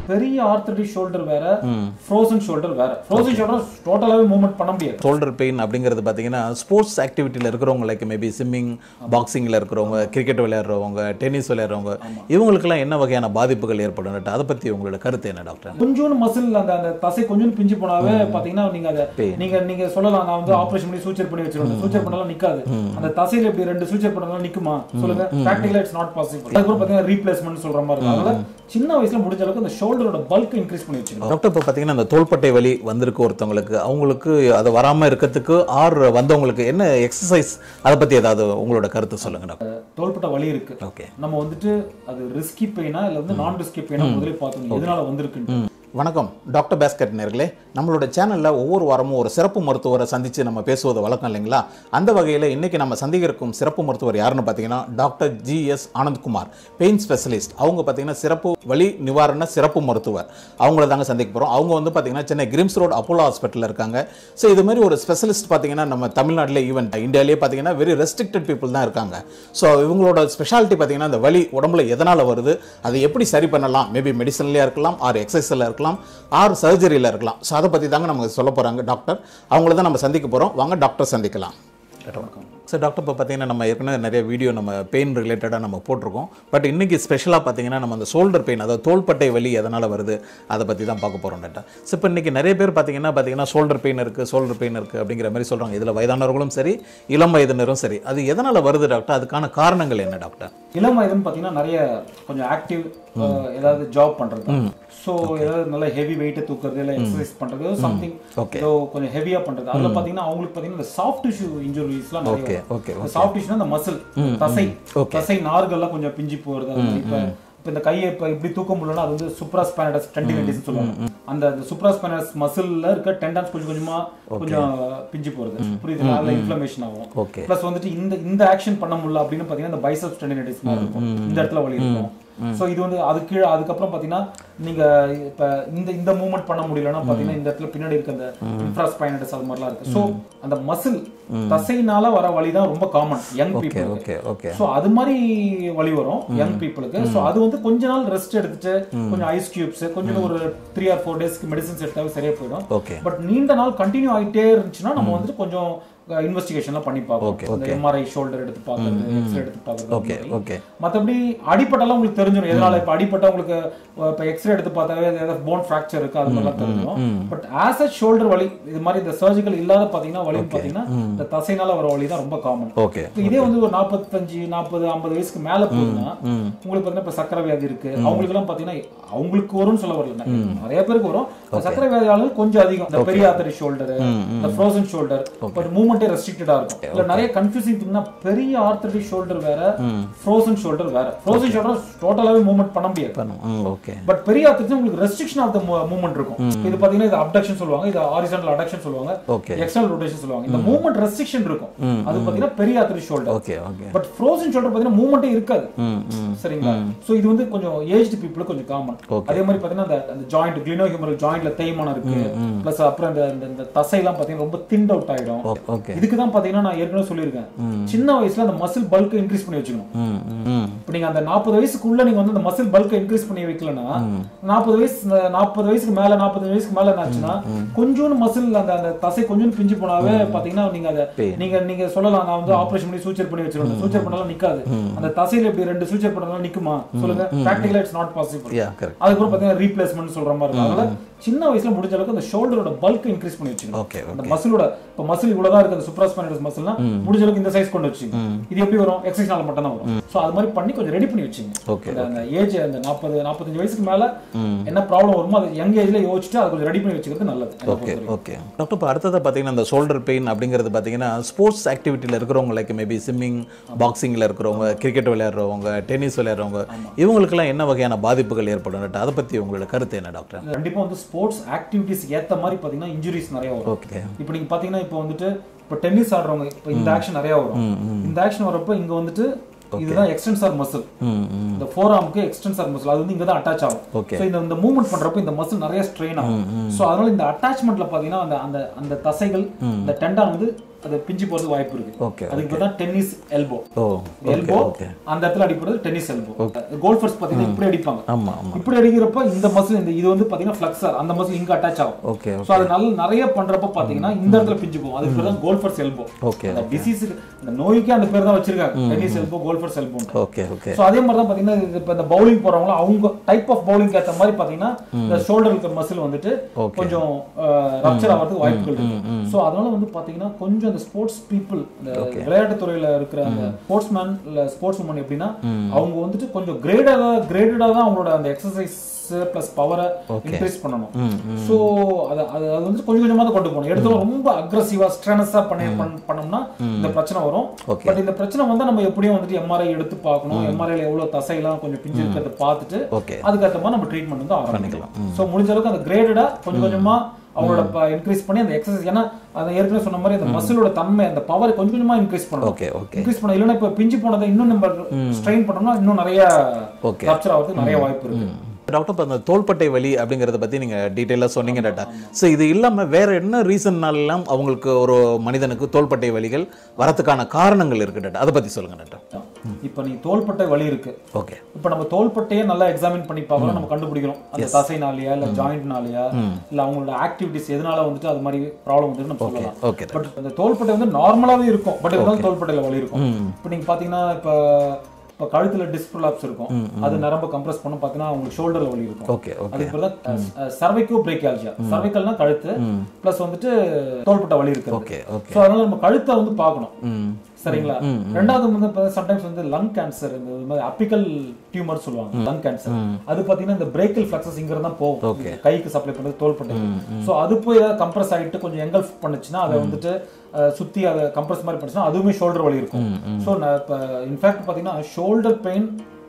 பெரிய arthritic shoulder வேற frozen shoulder வேற ஃப்ரோசன் ஷோல்டர் டோட்டலாவே மூவ்மெண்ட் பண்ண முடியாது ஷோல்டர் பெயின் அப்படிங்கிறது பார்த்தீங்கன்னா ஸ்போர்ட்ஸ் ஆக்டிவிட்டியில் இருக்கிறவங்க லைக் மேபி ஸ்விம்மிங் பாக்ஸிங்கில் இருக்கிறவங்க கிரிக்கெட் விளையாடுறவங்க டென்னிஸ் விளையாடுறவங்க இவங்களுக்கெல்லாம் என்ன வகையான பாதிப்புகள் ஏற்படும் அதை பற்றி உங்களோட கருத்து என்ன டாக்டர் கொஞ்சோண்டு மசில் அந்த அந்த தசை கொஞ்சம் பிஞ்சு போனாவே பாத்தீங்கன்னா நீங்க அதை நீங்க நீங்க சொல்லலாம் நான் வந்து ஆபரேஷன் பண்ணி சூச்சர் பண்ணி வச்சிருக்கேன் சூச்சர் பண்ணாலும் நிக்காது அந்த தசையில இப்படி ரெண்டு சூச்சர் பண்ணாலும் நிக்குமா சொல்லுங்க பிராக்டிகலா இட்ஸ் நாட் பாசிபிள் அதுக்கப்புறம் பாத்தீங்கன்னா ரீப்ளேஸ்மெண்ட் சொல்ற மாதிரி இருக்கும் அதனால சின்ன வயசுல முடிஞ்ச அளவுக்கு அந்த ஷோல்டரோட பல்க் இன்க்ரீஸ் பண்ணி வச்சிருக்கோம் டாக்டர் இப்போ பார்த்தீங்கன்னா அந்த தோள்பட்டை வலி வந்திருக்கு ஒருத்தவங்களுக்கு அவங்களுக்கு அது வராமல் இருக்கிறதுக்கு ஆர் வந்தவங்களுக்கு என்ன எக்ஸசைஸ் அதை பற்றி ஏதாவது உங்களோட கருத்து சொல்லுங்க டாக்டர் தோள்பட்ட வலி இருக்கு ஓகே நம்ம வந்துட்டு அது ரிஸ்கி பெயினா இல்ல வந்து நான் ரிஸ்கி பெயினா முதல்ல பார்த்தோம் எதனால வந்திருக்குன்னு வணக்கம் டாக்டர் பேஸ்கட் நேர்களே நம்மளோட சேனலில் ஒவ்வொரு வாரமும் ஒரு சிறப்பு மருத்துவரை சந்தித்து நம்ம பேசுவது வழக்கம் இல்லைங்களா அந்த வகையில் இன்றைக்கி நம்ம சந்திக்க இருக்கும் சிறப்பு மருத்துவர் யாருன்னு பார்த்தீங்கன்னா doctor G S Anandkumar pain specialist அவங்க பார்த்தீங்கன்னா சிறப்பு வலி நிவாரண சிறப்பு மருத்துவர் அவங்கள தாங்க சந்திக்க போகிறோம் அவங்க வந்து பார்த்தீங்கன்னா சென்னை கிரிம்ஸ் ரோட் அப்போலோ ஹாஸ்பிட்டலில் இருக்காங்க ஸோ இது மாதிரி ஒரு ஸ்பெஷலிஸ்ட் பார்த்தீங்கன்னா நம்ம தமிழ்நாட்டில் ஈவன் இந்தியாவிலேயே பார்த்தீங்கன்னா வெரி ரெஸ்ட்ரிக்டட் பீப்புள் தான் இருக்காங்க ஸோ இவங்களோட ஸ்பெஷாலிட்டி பார்த்தீங்கன்னா அந்த வலி உடம்புல எதனால் வருது அதை எப்படி சரி பண்ணலாம் மேபி மெடிசன்லேயே இருக்கலாம் ஆர் எக்ஸசைஸில் இருக்கலாம் ஆர் சர்ஜரியில் இருக்கலாம் ஸோ அதை பற்றி தாங்க நமக்கு சொல்ல போகிறாங்க டாக்டர் அவங்கள தான் நம்ம சந்திக்க போகிறோம் வாங்க டாக்டர் சந்திக்கலாம் சார் டாக்டர் இப்போ பார்த்தீங்கன்னா நம்ம ஏற்கனவே நிறைய வீடியோ நம்ம பெயின் ரிலேட்டடாக நம்ம போட்டிருக்கோம் பட் இன்றைக்கி ஸ்பெஷலாக பார்த்தீங்கன்னா நம்ம அந்த ஷோல்டர் பெயின் அதாவது தோள்பட்டை வலி எதனால் வருது அதை பற்றி தான் பார்க்க போகிறோம் டாக்டர் ஸோ இப்போ இன்றைக்கி நிறைய பேர் பார்த்தீங்கன்னா பார்த்தீங்கன்னா ஷோல்டர் பெயின் இருக்குது ஷோல்டர் பெயின் இருக்குது அப்படிங்கிற மாதிரி சொல்கிறாங்க இதில் வயதானவர்களும் சரி இளம் வயதினரும் சரி அது எதனால் வருது டாக்டர் அதுக்கான காரணங்கள் என்ன டாக்டர் இளம் வயதுன்னு பாத்தீங்கன்னா நிறைய கொஞ்சம் ஆக்டிவ் ஏதாவது ஜாப் பண்றது சோ ஏதாவது நல்ல ஹெவி வெயிட் தூக்குறது இல்ல எக்ஸசைஸ் பண்றது சம்திங் Okay. ஏதோ கொஞ்சம் ஹெவியா பண்றது அதுல பாத்தீங்கன்னா அவங்களுக்கு பாத்தீங்கன்னா இந்த சாஃப்ட் டிஷ்யூ இன்ஜுரிஸ்லாம் நிறைய ஓகே வரும். ஓகே இந்த சாஃப்ட் டிஷ்யூனா அந்த மசில் தசை தசை நார்கள்லாம் கொஞ்சம் பிஞ்சு போறது அது மாதிரி இப்ப இப்ப இந்த கையை இப்ப இப்படி தூக்க முடியலன்னா அது வந்து சுப்ராஸ்பேனடஸ் டெண்டினைட்டிஸ் சொல்லுவாங்க அந்த சுப்ராஸ்பேனடஸ் மசில்ல இருக்க டெண்டன்ஸ் கொஞ்சம் கொஞ்சமா கொஞ்சம் பிஞ்சு போறது புரியுது அதுல இன்ஃப்ளமேஷன் ஆகும் ஓகே பிளஸ் வந்துட்டு இந்த இந்த ஆக்ஷன் பண்ண முடியல அப்படின்னு பாத்தீங்கன்னா இந்த பைசப்ஸ் டெண்டினைட்டிஸ் மாதிரி இருக்கும் இந்த இடத்துல வலி இருக்கும் சோ இது வந்து அது கீழே அதுக்கப்புறம் பாத்தீங்கன்னா நீங்க இப்ப இந்த இந்த மூவ்மெண்ட் பண்ண முடியலன்னா பாத்தீங்கன்னா இந்த இடத்துல பின்னாடி இருக்க அந்த இன்ஃப்ராஸ்பைனடஸ் அது மாதிரிலாம் இருக்கு சோ அந்த மசில் தசைனால வர வலி தான் ரொம்ப common young okay people okay okay so அது மாதிரி வலி வரும் யங் பீப்புளுக்கு சோ அது வந்து கொஞ்ச நாள் ரெஸ்ட் எடுத்துட்டு கொஞ்சம் ஐஸ் கியூப்ஸ் கொஞ்சம் ஒரு த்ரீ ஆர் ஃபோர் டேஸ்க்கு மெடிசன்ஸ் எடுத்தாவே சரியா போயிடும் ஓகே பட் நீண்ட நாள் கண்டினியூ ஆயிட்டே இருந்துச்சுன்னா நம்ம வந்துட்டு கொஞ்சம் இன்வெஸ்டிகேஷன்லாம் பண்ணி பார்ப்போம் இந்த எம்ஆர்ஐ ஷோல்டர் எடுத்து பார்க்கறது எக்ஸ்ரே எடுத்து பார்க்கறது ஓகே ஓகே மத்தபடி அடிப்பட்டாலாம் உங்களுக்கு தெரிஞ்சிடும் எதனால இப்ப அடிப்பட்டா உங்களுக்கு அஹ், இப்ப எக்ஸ்ரே எடுத்து பார்த்தாவே அது ஏதாவது போன் ஃபிராக்சர் இருக்கு அது மாதிரிலாம் தெரிஞ்சிடும் பட் ஆஸ் அ ஷோல்டர் வலி இது மாதிரி இந்த சர்ஜிக்கல் இல்லாத பாத்தீங்கன்னா வலி பாத்தீங்கன்னா இந்த தசைனால வர வலி தான் ரொம்ப காமன் ஓகே இதே வந்து ஒரு நாற்பத்தஞ்சு நாற்பது ஐம்பது வயசுக்கு மேல போகுதுன்னா உங்களுக்கு பாத்தீங்கன்னா இப்ப சக்கரை வியாதி இருக்கு அவங்களுக்கு எல்லாம் பாத்தீங்கன்னா அவங்களுக்கு வரும்னு சொல்ல வரல நிறைய பேருக்கு வரும் சக்கரை வியாதி ஆளுங்க கொஞ்சம் அதிகம் இந்த பெரிய ஆத்தரி ஷோல்டர் இந்த ஃப்ரோசன் ஷோல்டர் பட் மூவ்மெண்டே ரெஸ்ட்ரிக்டடா இருக்கும் இல்ல நிறைய கன்ஃபியூசிங் திங்னா பெரிய ஆர்த்தடிக் ஷோல்டர் வேற ஃப்ரோசன் ஷோல்டர் வேற ஃப்ரோசன் ஷோல்டர் டோட்டலாவே மூவ்மெண்ட் பண்ண முடியாது ம் ஓகே பட் பெரிய ஆர்த்தடிக் உங்களுக்கு ரெஸ்ட்ரிக்ஷன் ஆஃப் த மூவ்மெண்ட் இருக்கும் இது பாத்தீங்கன்னா இது அப்டக்ஷன் சொல்லுவாங்க இது ஹாரிசான்டல் அடக்ஷன் சொல்லுவாங்க ஓகே எக்ஸ்டர்னல் ரொட்டேஷன் சொல்லுவாங்க இந்த மூவ்மெண்ட் ரெஸ்ட்ரிக்ஷன் இருக்கும் அது பாத்தீங்கன்னா பெரிய arthritic shoulder okay okay but frozen shoulder பாத்தீங்கன்னா மூவ்மெண்டே இருக்காது ம் ம் சரிங்களா சோ இது வந்து கொஞ்சம் ஏஜ்டு பீப்புளுக்கு கொஞ்சம் காமன் Okay. அதே மாதிரி பாத்தீங்கன்னா அந்த அந்த ஜாயிண்ட் கிளினோஹியூமரல் ஜாயிண்ட்ல தேய்மானம் இருக்கு பிளஸ் அப்புறம் இந்த இந்த- இந்த தசை எல்லாம் பாத்தீங்கன்னா ரொம்ப திண்ட் அவுட் ஆயிடும் ஓகே இதுக்கு தான் பாத்தீங்கன்னா நான் ஏற்கனவே சொல்லியிருக்கேன் சின்ன வயசுல அந்த மசில் பல்க் இன்க்ரீஸ் பண்ணி வச்சுக்கணும் ம் ம் இப்போ நீங்க அந்த நாற்பது வயசுக்குள்ள நீங்க வந்து அந்த மசில் பல்க் இன்க்ரீஸ் பண்ணி வைக்கலனா நாற்பது வயசு நாற்பது வயசுக்கு மேல நாற்பது வயசுக்கு மேல என்னாச்சுன்னா கொஞ்சோண்டு மசில் அந்த அந்த தசை கொஞ்சம் பிஞ்சு போனாவே பாத்தீங்கன்னா நீங்க அதை நீங்க நீங்க சொல்லலாம் நான் வந்து ஆபரேஷன் பண்ணி சூச்சர் பண்ணி வச்சிருக்கேன் சூச்சர் பண்ணாலும் நிக்காது அந்த தசையில இப்படி ரெண்டு சூச்சர் பண்ணாலும் நிக்குமா சொல்லுங்க பிராக்டிகலா it's not possible yeah correct அதுக்கப்புறம் பாத்தீங்கன்னா ரீப்ளேஸ்மெண்ட் சொல்ற மாதிரி இருக்கும் அதனால சின்ன வயசுல முடிஞ்ச அளவுக்கு அந்த ஷோல்டரோட பல்க் இன்க்ரீஸ் பண்ணி வச்சுக்கணும் ஓகே அந்த மசிலோட இப்ப மசில் இவ்வளவுதான் இருக்கு அந்த சுப்ராஸ்பைனஸ் மசில்னா முடிஞ்ச அளவுக்கு இந்த சைஸ் கொண்டு வச்சுங்க இது எப்படி வரும் எக்ஸசைஸ்னால மட்டும் தான் வரும் சோ அது மாதிரி பண்ணி கொஞ்சம் ரெடி பண்ணி வச்சுங்க Okay, அந்த- அந்த ஏஜ் அந்த நாற்பது நாற்பத்தஞ்சு வயசுக்கு மேல என்ன ப்ராப்ளம் வருமோ அது யங் ஏஜ்ல யோசிச்சுட்டு அதை கொஞ்சம் ரெடி பண்ணி வச்சுக்கிறது நல்லது என்னை ஓகே பொறுத்தவரைக்கும். ஓகே டாக்டர் இப்போ அடுத்தது பார்த்தீங்கன்னா இந்த ஷோல்டர் பெயின் அப்படிங்கிறது பார்த்தீங்கன்னா ஸ்போர்ட்ஸ் ஆக்டிவிட்டியில் இருக்கிறவங்க லைக் மேபி ஸ்விம்மிங் பாக்ஸிங்கில் இருக்கிறவங்க கிரிக்கெட் விளையாடுறவங்க டென்னிஸ் விளையாடுறவங்க இவங்களுக்கெல்லாம் என்ன வகையான பாதிப்புகள் ஏற்படும் டாக்டர் அதை பற்றி உங்களோட கருத்து என்ன டாக்டர் கண்டிப்பா வந்து ஸ்போர்ட்ஸ் ஆக்டிவிட்டிஸ் ஏத்த மாதிரி பாத்தீங்கன்னா இன்ஜுரிஸ் நிறைய வரும் ஓகே இப்போ நீங்க பாத்தீங்கன்னா இப்போ வந்துட்டு இப்போ டென்னிஸ் ஆடுறவங்க இப்போ இந்த ஆக்ஷன் நிறைய வரும் இந்த ஆக்ஷன் வரப்போ இங்க வந்துட்டு இதுதான் எக்ஸ்டென்சார் மசில் ம் ம் இந்த ஃபோர் ஆர்முக்கு எக்ஸ்டென்சார் மசில் அது வந்து இங்க தான் அட்டாச் ஆகும் Okay. ஸோ இந்த இந்த மூவ்மெண்ட் பண்றப்போ இந்த மசில் நிறைய ஸ்ட்ரெயின் ஆகும் ஸோ அதனால இந்த அட்டாச்மெண்ட்ல பாத்தீங்கன்னா அந்த அந்த அந்த தசைகள் இந்த டெண்டான் வந்து அது பிஞ்சு போறது வாய்ப்பு இருக்கு ஓகே அதுக்கு பார்த்தா tennis elbow oh elbow okay அந்த இடத்துல அடிப்படுறது டென்னிஸ் எல்போ கோல்ஃபர்ஸ் பாத்தீங்கன்னா இப்படி அடிப்பாங்க ஆமாம் ஆமாம் இப்படி அடிக்கிறப்ப இந்த மசில் இந்த இது வந்து பாத்தீங்கன்னா ஃபிளக்ஸர் அந்த மசில் இங்க அட்டாச் ஆகும் ஓகே சோ அது நல்ல நிறைய பண்றப்ப பாத்தீங்கன்னா இந்த இடத்துல பிஞ்சு போகும் அதுக்கு பேர் தான் கோல்ஃபர்ஸ் எல்போ ஓகே அந்த டிசீஸுக்கு அந்த நோய்க்கே அந்த பேர் தான் வச்சிருக்காங்க tennis elbow golfer's elbow okay okay so அதே மாதிரி தான் பாத்தீங்கன்னா இது இப்ப இந்த பவுலிங் போறவங்க அவங்க டைப் ஆஃப் பவுலிங் ஏத்த மாதிரி பாத்தீங்கன்னா இந்த ஷோல்டர் இருக்க மசில் வந்துட்டு Okay. கொஞ்சம் ரப்சர் ஆகிறதுக்கு வாய்ப்புகள் இருக்கு சோ அதனால வந்து பாத்தீங்கன்னா கொஞ்சம் இந்த ஸ்போர்ட்ஸ் பீப்புள் இந்த விளையாட்டு துறையில இருக்கிற அந்த ஸ்போர்ட்ஸ் மேன் இல்ல ஸ்போர்ட்ஸ் உமன் எப்படின்னா அவங்க வந்துட்டு கொஞ்சம் கிரேடா கிரேடடா தான் அவங்களோட அந்த எக்ஸசைஸ் பிளஸ் பவரை இன்க்ரீஸ் பண்ணணும் சோ அது அது அது வந்து கொஞ்சம் கொஞ்சமா தான் கொண்டு போகணும் எடுத்தோம் ரொம்ப அக்ரஸிவா ஸ்ட்ரெனஸா பண்ணி பண்- பண்ணோம்னா இந்த பிரச்சனை வரும் Okay. பட் இந்த பிரச்சனை வந்து நம்ம எப்படியும் வந்துட்டு எம்ஆர்ஐ எடுத்து பார்க்கணும் எம்ஆர்ஐல எவ்வளவு தசையெல்லாம் கொஞ்சம் பிஞ்சு இருக்கிறத பார்த்துட்டு ஓகே அதுக்கேற்ற மாதிரி நம்ம ட்ரீட்மெண்ட் வந்து ஆரம்பிக்கலாம் சோ முடிஞ்ச அளவுக்கு அந்த கிரேடடா கொஞ்சம் கொஞ்சமா அவங்களோட இன்க்ரீஸ் பண்ணி அந்த எக்ஸசைஸ் ஏன்னா அது ஏற்கனவே சொன்ன மாதிரி அந்த மசிலோட தன்மை அந்த பவர் கொஞ்சம் கொஞ்சமா இன்க்ரீஸ் பண்ணணும் ஓகே ஓகே இன்க்ரீஸ் பண்ண இல்லைன்னா இப்ப பிஞ்சு போனதை இன்னும் நம்ம ஸ்ட்ரெயின் பண்ணோம்னா இன்னும் நிறைய Okay. கேப்சர் ஆகிறதுக்கு நிறைய வாய்ப்பு இருக்கு டாக்டர் இப்போ அந்த தோள்பட்டை வலி அப்படிங்கிறத பற்றி நீங்கள் டீட்டெயிலாக சொன்னீங்க டாக்டா ஸோ இது இல்லாமல் வேற என்ன ரீசன்னாலாம் அவங்களுக்கு ஒரு மனிதனுக்கு தோள்பட்டை வலிகள் வரத்துக்கான காரணங்கள் இருக்கு டாக்டர் அதை பற்றி சொல்லுங்க டாக்டர் இப்ப நீ தோள்பட்டை வலி இருக்கு ஓகே இப்ப நம்ம தோள்பட்டையே நல்லா எக்ஸாமின் பண்ணி பார்க்கணும் நம்ம கண்டுபிடிக்கிறோம் அந்த தசைனாலயா இல்ல ஜாயிண்ட்னாலயா இல்ல அவங்களோட ஆக்டிவிட்டிஸ் எதனால வந்துட்டு அது மாதிரி ப்ராப்ளம் வந்துட்டு நம்ம சொல்லலாம் ஓகே பட் அந்த தோள்பட்டை வந்து நார்மலாவே இருக்கும் பட் இருந்தாலும் தோள்பட்டையில வலி இருக்கும் இப்போ நீங்க பாத்தீங்கன்னா இப்ப இப்ப கழுத்துல டிஸ்க் ப்ரொலாப்ஸ் இருக்கும் அது நரம்ப கம்ப்ரஸ் பண்ணும் பாத்தீங்கன்னா உங்களுக்கு ஷோல்டர்ல வலி இருக்கும் ஓகே ஓகே அதுக்கு பேர் தான் சர்வைக்கோ பிரேக்கியாலஜியா சர்வைக்கல்னா கழுத்து பிளஸ் வந்துட்டு தோள்பட்டை வலி இருக்கு ஓகே ஓகே சோ அதனால நம்ம கழுத்தை வந்து பார்க்கணும் ம் சரிங்களா ரெண்டாவது வந்து சம்டைம்ஸ் வந்து லங் கேன்சர் இந்த மாதிரி அப்பிக்கல் டியூமர் சொல்லுவாங்க லங் கேன்சர் அது பாத்தீங்கன்னா இந்த பிரேக்கல் ஃபிளக்சஸ் இங்க தான் போகும் இந்த கைக்கு சப்ளை பண்றது தோள்பட்டை சோ அது போய் ஏதாவது கம்ப்ரஸ் ஆயிட்டு கொஞ்சம் எங்கல்ஃப் பண்ணுச்சுன்னா அதை வந்துட்டு அஹ், சுத்தி அதை கம்ப்ரஸ் மாதிரி பண்ணுச்சுன்னா அதுவுமே ஷோல்டர் வலி இருக்கும் சோ நான் இப்ப இன்ஃபேக்ட் பாத்தீங்கன்னா ஷோல்டர் பெயின்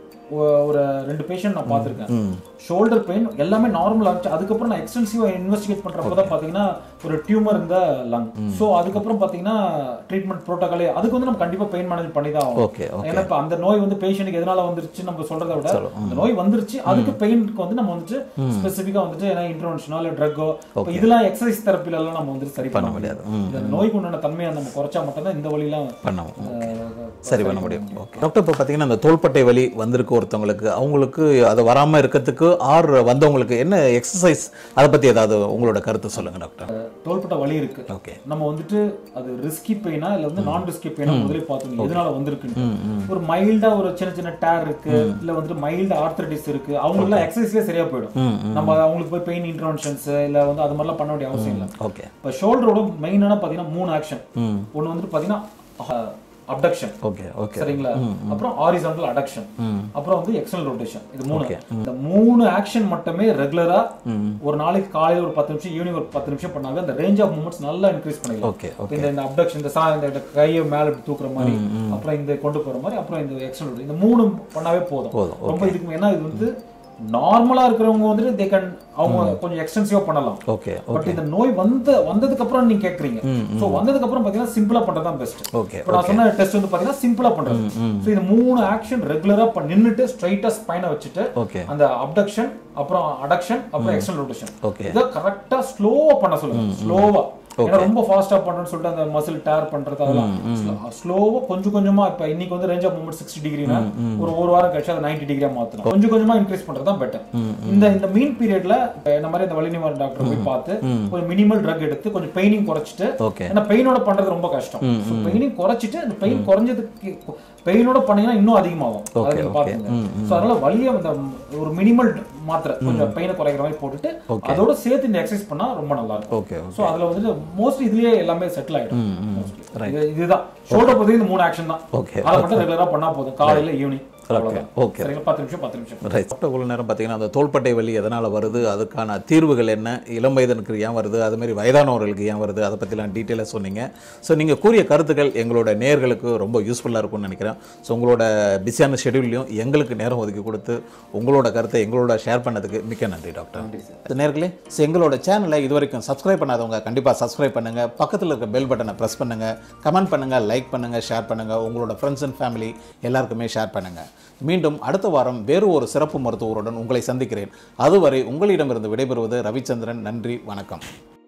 ஒரு ரெண்டு பேஷண்ட் நான் பார்த்திருக்கேன் ஷோல்டர் பெயின் எல்லாமே நார்மலா இருந்துச்சு அதுக்கப்புறம் நான் எக்ஸ்டென்சிவா இன்வெஸ்டிகேட் பண்றப்போ தான் பாத்தீங்கன்னா ஒரு டியூமர் இந்த லங் சோ அதுக்கப்புறம் பாத்தீங்கன்னா ட்ரீட்மெண்ட் ப்ரோட்டோகாலே அதுக்கு வந்து நம்ம கண்டிப்பா பெயின் மேனேஜ் பண்ணி தான் ஆகணும் ஓகே ஓகே ஏன்னா இப்ப அந்த நோய் வந்து பேஷண்ட்டுக்கு எதனால வந்துருச்சு நம்ம சொல்றதை விட அந்த நோய் வந்துருச்சு அதுக்கு பெயினுக்கு வந்து நம்ம வந்துட்டு ஸ்பெசிஃபிக்கா வந்துட்டு ஏன்னா இன்டர்வென்ஷனோ இல்ல ட்ரக்கோ இதெல்லாம் எக்ஸசைஸ் தெரப்பில எல்லாம் நம்ம வந்துட்டு சரி பண்ண முடியாது இந்த நோய்க்கு உண்டான தன்மையை நம்ம குறைச்சா மட்டும்தான் இந்த வழியெல்லாம் பண்ணுவோம் அஹ், சரி பண்ண முடியும் ஓகே டாக்டர் இப்போ பார்த்தீங்கன்னா இந்த தோள்பட்டை வலி வந்திருக்கு ஒருத்தவங்களுக்கு அவங்களுக்கு அது வராமல் இருக்கிறதுக்கு ஆர் வந்தவங்களுக்கு என்ன எக்ஸசைஸ் அதை பற்றி ஏதாவது உங்களோட கருத்து சொல்லுங்க டாக்டர் தோள்பட்ட வலி இருக்கு ஓகே நம்ம வந்துட்டு அது ரிஸ்கி பெயினா இல்ல வந்து நான் ரிஸ்கி பெயினா முதலே பார்த்தோம் எதனால வந்திருக்குன்னு ஒரு மைல்டா ஒரு சின்ன சின்ன டேர் இருக்கு இல்ல வந்துட்டு மைல்டு ஆர்த்தரைட்டிஸ் இருக்கு அவங்க எல்லாம் எக்ஸசைஸ்லயே சரியா போயிடும் நம்ம அவங்களுக்கு போய் பெயின் இன்டர்வென்ஷன்ஸ் இல்ல வந்து அது மாதிரிலாம் பண்ண வேண்டிய அவசியம் இல்லை ஓகே இப்ப ஷோல்டரோட மெயினான பாத்தீங்கன்னா மூணு ஆக்ஷன் ஒன்னு வந்துட்டு பாத்தீங்கன்னா அப்டக்ஷன் ஓகே ஓகே சரிங்களா அப்புறம் ஹாரிசான்டல் அடக்ஷன் அப்புறம் வந்து எக்ஸ்டர்னல் ரொட்டேஷன் இது மூணு இந்த மூணு ஆக்ஷன் மட்டுமே ரெகுலரா ஒரு நாளைக்கு காலையில ஒரு பத்து நிமிஷம் ஈவினிங் ஒரு பத்து நிமிஷம் பண்ணாவே அந்த ரேஞ்ச் ஆஃப் மூமெண்ட்ஸ் நல்லா இன்க்ரீஸ் பண்ணிடலாம் ஓகே இப்ப இந்த இந்த அப்டக்ஷன் இந்த சா இந்த இந்த கையை மேல இப்படி தூக்குற மாதிரி அப்புறம் இந்த கொண்டு போற மாதிரி அப்புறம் இந்த எக்ஸ்டர்னல் இந்த மூணு பண்ணாவே போதும் போதும், ரொம்ப இதுக்கு ஏன்னா இது வந்து நார்மலா இருக்கிறவங்க வந்துட்டு தே கேன் அவங்க கொஞ்சம் எக்ஸ்டென்சிவா பண்ணலாம் ஓகே பட் இந்த நோய் வந்த வந்ததுக்கு அப்புறம் நீங்க கேக்குறீங்க சோ வந்ததுக்கு அப்புறம் பாத்தீங்கன்னா சிம்பிளா பண்றதுதான் பெஸ்ட் ஓகே இப்போ நான் சொன்ன டெஸ்ட் வந்து பாத்தீங்கன்னா சிம்பிளா பண்றது சோ இந்த மூணு ஆக்ஷன் ரெகுலரா நின்னுட்டு ஸ்ட்ரைட்டா ஸ்பைனை வச்சுட்டு ஓகே அந்த அப்டக்ஷன் அப்புறம் அடக்ஷன் அப்புறம் எக்ஸ்டர்னல் ரொட்டேஷன் ஓகே இதை கரெக்டா ஸ்லோவா பண்ண சொல்லுங்க ஸ்லோவா ஏன்னா ரொம்ப ஃபாஸ்டா பண்றேன்னு சொல்லிட்டு அந்த மசில் டேர் பண்றது அதெல்லாம் ஸ்லோவா கொஞ்சம் கொஞ்சமா இப்ப இன்னைக்கு வந்து ரேஞ்ச் ஆஃப் மூமெண்ட் சிக்ஸ்டி டிகிரினா ஒரு ஒரு வாரம் கழிச்சு அதை நைன்டி டிகிரியா மாத்தணும் கொஞ்சம் கொஞ்சமா இன்க்ரீஸ் பண்றது தான் பெட்டர் இந்த இந்த மீன் பீரியட்ல இந்த மாதிரி இந்த வலி நிவாரண டாக்டர் போய் பார்த்து கொஞ்சம் மினிமல் ட்ரக் எடுத்து கொஞ்சம் பெயினிங் குறைச்சிட்டு ஓகே ஏன்னா பெயினோட பண்றது ரொம்ப கஷ்டம் பெயினிங் குறைச்சிட்டு அந்த பெயின் குறைஞ்சதுக்கு பெயினோட பண்ணீங்கன்னா இன்னும் அதிகமாகும் அதை நீங்க பாத்துங்க சோ அதனால வலிய அந்த ஒரு மினிமல் மாத்திரை கொஞ்சம் பெயினை குறைக்கிற மாதிரி போட்டுட்டு அதோட சேர்த்து இந்த எக்ஸசைஸ் பண்ணா ரொம்ப நல்லா இருக்கும் ஓகே சோ அதுல வந்துட்டு மோஸ்ட்லி இதுலயே எல்லாமே செட்டில் ஆயிடும் mostly. இது- இதுதான் ஷோல்டர் பத்தி இந்த மூணு ஆக்ஷன் தான் ஓகே அதை மட்டும் ரெகுலரா பண்ணா போதும் காலையில ஈவினிங் ஓகே ஓகே சரிங்களா பத்து நிமிஷம் பத்து நிமிஷம் ரைட் டாக்டர் இவ்வளோ நேரம் பார்த்தீங்கன்னா அந்த தோள்பட்டை வலி எதனால் வருது அதுக்கான தீர்வுகள் என்ன இளம் வயதனுக்கு ஏன் வருது அதுமாரி வயதானவர்களுக்கு ஏன் வருது அதை பற்றிலாம் டீட்டெயிலாக சொன்னீங்க ஸோ நீங்கள் கூறிய கருத்துக்கள் எங்களோட நேர்களுக்கு ரொம்ப யூஸ்ஃபுல்லாக இருக்கும்னு நினைக்கிறேன் ஸோ உங்களோட பிஸியான ஷெடியூல்லையும் எங்களுக்கு நேரம் ஒதுக்கி கொடுத்து உங்களோட கருத்தை எங்களோட ஷேர் பண்ணதுக்கு மிக்க நன்றி டாக்டர் நேர்களே ஸோ எங்களோட சேனலை இது வரைக்கும் சப்ஸ்கிரைப் பண்ணாதவங்க கண்டிப்பாக சப்ஸ்கிரைப் பண்ணுங்கள் பக்கத்தில் இருக்க பெல் பட்டனை ப்ரெஸ் பண்ணுங்கள் கமெண்ட் பண்ணுங்கள் லைக் பண்ணுங்கள் ஷேர் பண்ணுங்கள் உங்களோட ஃப்ரெண்ட்ஸ் அண்ட் ஃபேமிலி எல்லாருக்குமே ஷேர் பண்ணுங்கள் மீண்டும் அடுத்த வாரம் வேறு ஒரு சிறப்பு மருத்துவருடன் உங்களை சந்திக்கிறேன் அதுவரை உங்களிடமிருந்து விடைபெறுவது ரவிச்சந்திரன் நன்றி வணக்கம்